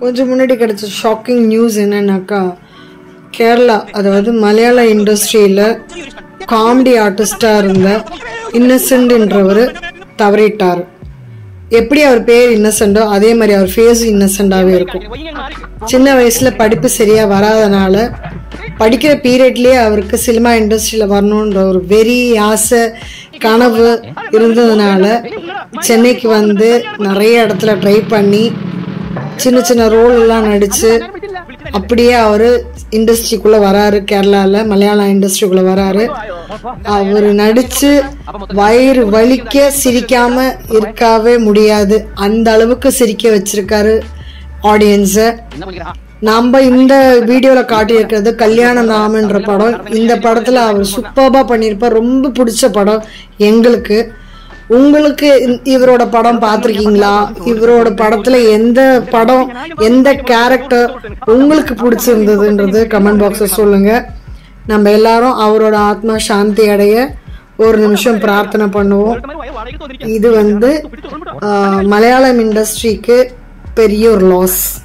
கொஞ்சம் முன்னாடி கிடைச்ச ஷாக்கிங் நியூஸ் என்னன்னாக்கா கேரளா அதாவது மலையாள இண்டஸ்ட்ரியில் காமெடி ஆர்டிஸ்டாக இருந்த இன்னசென்ட்ன்றவர் தவறிட்டார் எப்படி அவர் பேர் இன்னசென்ட்டோ அதே மாதிரி அவர் ஃபேஸ் இன்னசென்ட்டாகவே இருக்கும் சின்ன வயசில் படிப்பு சரியாக வராதனால படிக்கிற பீரியட்லேயே அவருக்கு சினிமா இண்டஸ்ட்ரியில் வரணுன்ற ஒரு வெறி ஆசை கனவு இருந்ததுனால சென்னைக்கு வந்து நிறைய இடத்துல ட்ரை பண்ணி சின்ன சின்ன ரோல் எல்லாம் நடிச்சு அப்படியே அவரு இண்டஸ்ட்ரிக்குள்ள வராரு கேரளால மலையாள இண்டஸ்ட்ரிக்குள்ள வராரு அவர் நடிச்சு வயிறு வலிக்க சிரிக்காம இருக்கவே முடியாது அந்த அளவுக்கு சிரிக்க வச்சிருக்காரு ஆடியன்ஸை நம்ம இந்த வீடியோல காட்டியிருக்கிறது கல்யாண நாமன்ற படம் இந்த படத்துல அவர் சூப்பர்பா பண்ணியிருப்பார் ரொம்ப பிடிச்ச படம் எங்களுக்கு உங்களுக்கு இந்த- இவரோட படம் பார்த்துருக்கீங்களா இவரோட படத்துல எந்த படம் எந்த கேரக்டர் உங்களுக்கு பிடிச்சிருந்ததுன்றது கமெண்ட் பாக்ஸ்ல சொல்லுங்க நம்ம எல்லாரும் அவரோட ஆத்மா சாந்தி அடைய ஒரு நிமிஷம் பிரார்த்தனை பண்ணுவோம் இது வந்து ஆஹ், மலையாளம் இண்டஸ்ட்ரிக்கு பெரிய ஒரு லாஸ்